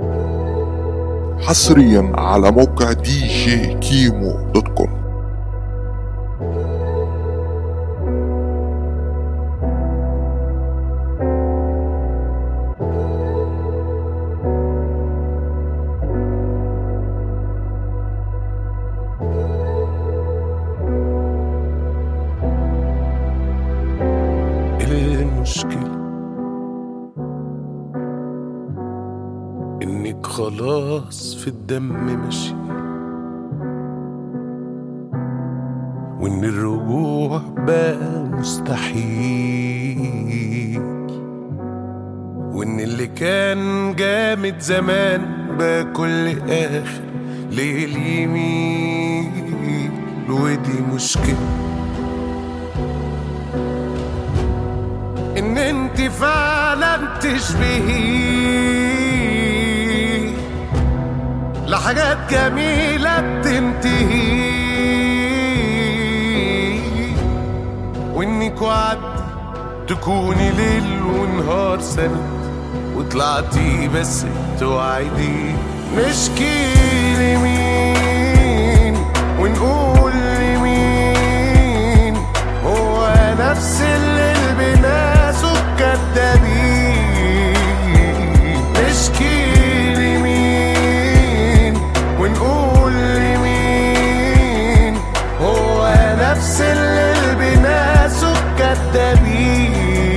حصريا على موقع دي جي كيمو دوت كوم المشكلة إنك خلاص في الدم ماشي وإن الرجوع بقى مستحيل وإن اللي كان جامد زمان بقى كل آخر ليل يميل ودي مشكلة ان انت فعلا تشبهي لحاجات جميلة بتنتهي وانك وعدتي تكوني ليل ونهار سنة وطلعتي بس توعدي نشكي لمين ونقول لمين هو نفس اللي بناسه كدابين نشكي لمين ونقول لمين هو نفس اللي بناسه كدابين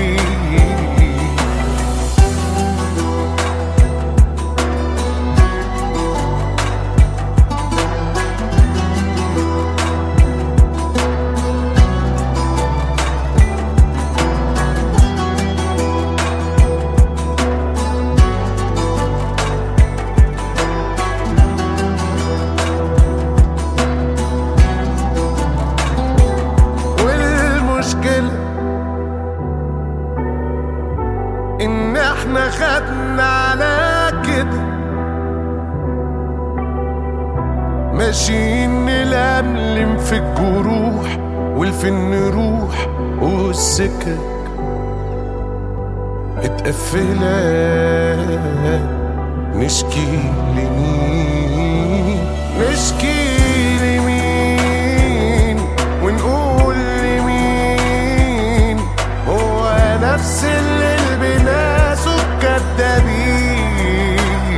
والمشكلة إن إحنا خدنا على كده ماشيين نلملم في الجروح والفن نروح والسكك متقفلة نشكي لمين نشكي لمين ونقول لمين هو نفس اللي بناسه كدابين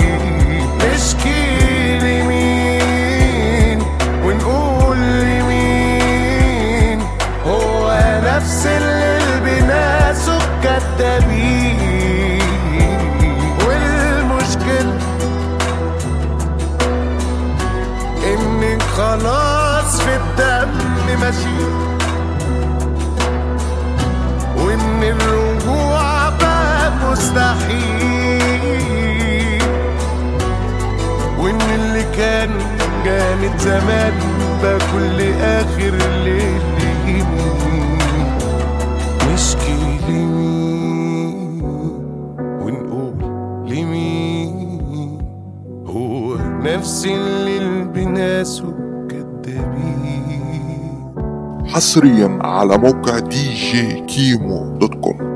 نشكي لمين ونقول لمين هو نفس اللي بناسه كدابين والمشكله انك خلاص في الدم ماشي وان الرجوع بقى مستحيل وان اللي كان جامد زمان بقى كل اخر ليل يمين نشكي لمين ونقول لمين هو نفس اللي بناسه كدابين حصريا على موقع دي جي كيمو دوت كوم